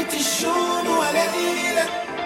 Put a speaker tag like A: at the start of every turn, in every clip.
A: بقيت الشوم ولا نيلة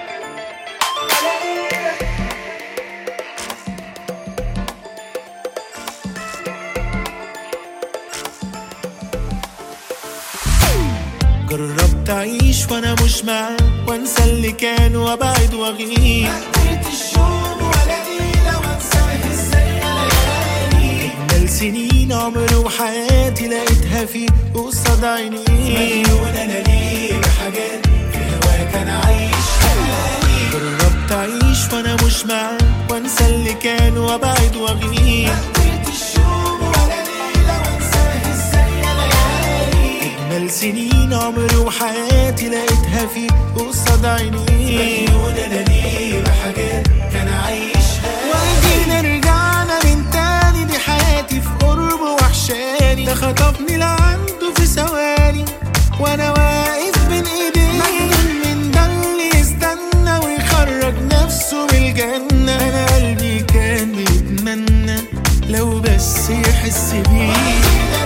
B: جربت اعيش وانا مش معاه وانسى اللي كان وابعد واغيب
A: بقيت الشوم ولا نيلة وانساه ازاي ليالي
B: اجمل سنين عمري وحياتي لقيتها فيه قصاد عيني
A: مليون انا ليه بحاجات في هواك انا عايش حالي
B: جربت اعيش وانا مش معاه وانسى اللي كان وابعد واغيب
A: بقيت الشوم ولا نيلة وانساه ازاي ليالي
B: اجمل سنين عمري وحياتي لقيتها فيه قصاد عيني
A: مليون انا ليه بحاجات كان عايشها
B: وادينا رجعنا من تاني دي حياتي في قرب وحشاني ده خطفني لعنده في ثواني وانا واقف بين ايديه مجنون من ده اللي يستنى ويخرج نفسه من الجنة انا قلبي كان بيتمنى لو بس يحس بيه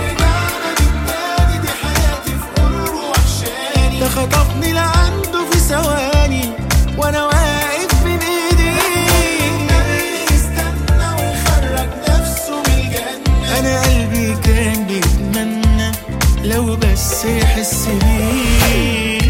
B: ده خطفني لعنده في ثواني وانا واقف بين ايديه انا قلبي كان بيتمنى لو بس يحس بيه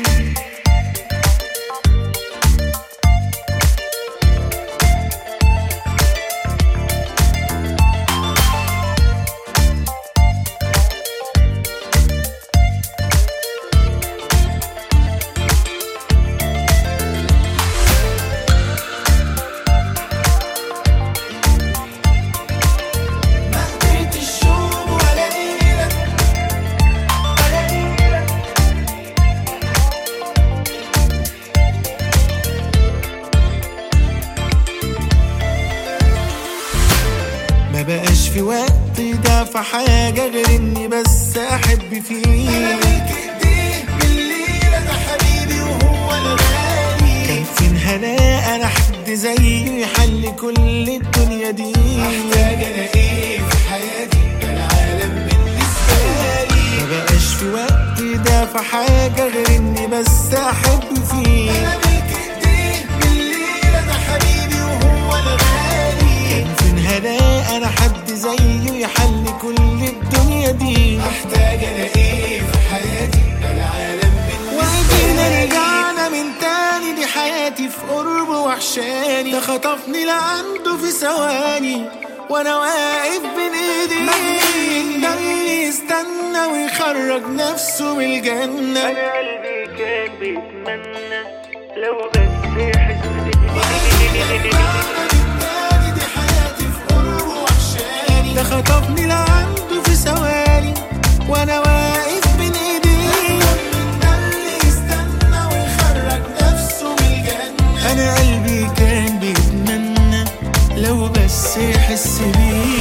B: ما بقاش في وقت ده في حاجة غير اني بس احب فيه كان فين هناء انا حد زيه يحل كل الدنيا دي ما بقاش في وقت ده في حاجة غير اني بس احب فيه كان فين هناء انا حد زيه يحل كل الدنيا دي
A: محتاج انا ايه في حياتي العالم
B: وادينا رجعنا من تاني دي حياتي في قرب وحشاني ده خطفني لعنده في ثواني وانا واقف بين ايديه ده اللي يستنى ويخرج نفسه من الجنة انا قلبي كان بيتمنى لو بس يحس ده خطفني لعنده في ثواني وانا واقف بين ايديه انا قلبي كان بيتمنى لو بس يحس بيه